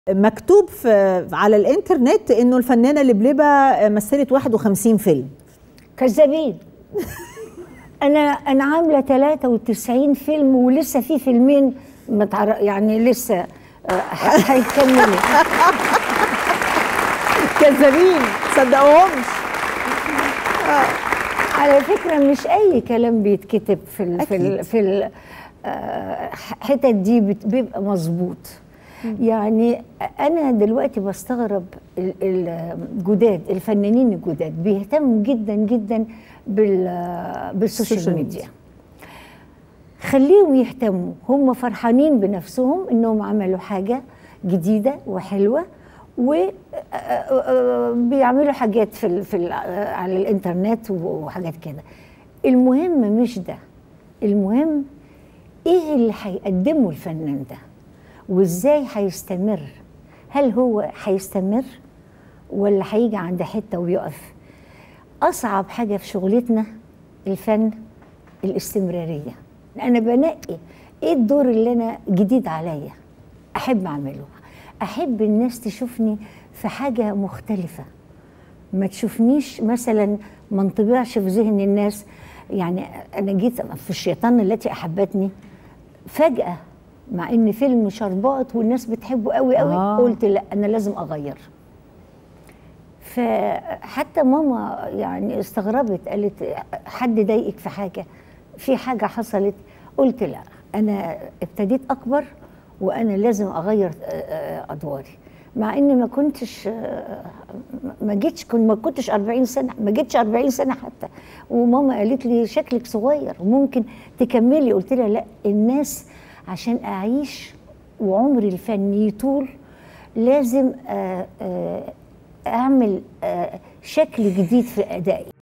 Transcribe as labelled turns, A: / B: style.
A: مكتوب في على الانترنت انه الفنانه لبلبه مثلت 51 فيلم
B: كذابين انا انا عامله 93 فيلم ولسه في فيلمين متعر... يعني لسه آه، ه- هيكملوا
A: كذابين صدقوهمش
B: على فكره مش اي كلام بيتكتب في ال في ال في ال آه، الحتت دي بت- بيبقى مظبوط يعني انا دلوقتي بستغرب ال- الجداد الفنانين الجداد بيهتموا جدا جدا بال- بالسوشيال
A: السوشيال
B: ميديا
A: ميديا.
B: خليهم يهتموا هم فرحانين بنفسهم انهم عملوا حاجه جديده وحلوه وبيعملوا حاجات في ال في ال على الانترنت وحاجات كده المهم مش ده المهم ايه اللي هيقدمه الفنان ده وازاي هيستمر هل هو هيستمر ولا هيجي عند حته ويقف اصعب حاجه في شغلتنا الفن الاستمراريه انا بنقي ايه الدور اللي انا جديد عليا احب اعمله احب الناس تشوفني في حاجه مختلفه ما تشوفنيش مثلا ما انطبعش في ذهن الناس يعني انا جيت في الشيطان التي احبتني فجاه مع ان فيلم شربات والناس بتحبه قوي قوي
A: آه.
B: آه. قلت لا انا لازم اغير فحتى ماما يعني استغربت قالت حد ضايقك في حاجه في حاجه حصلت قلت لا انا ابتديت اكبر وانا لازم اغير آه، آه، ادواري مع اني ما كنتش آه، ما جيتش كنت ما كنتش 40 سنه ما جيتش 40 سنه حتى وماما قالت لي شكلك صغير وممكن تكملي قلت لها لا الناس عشان اعيش وعمري الفني يطول لازم آه، آه، اعمل آه، شكل جديد في ادائي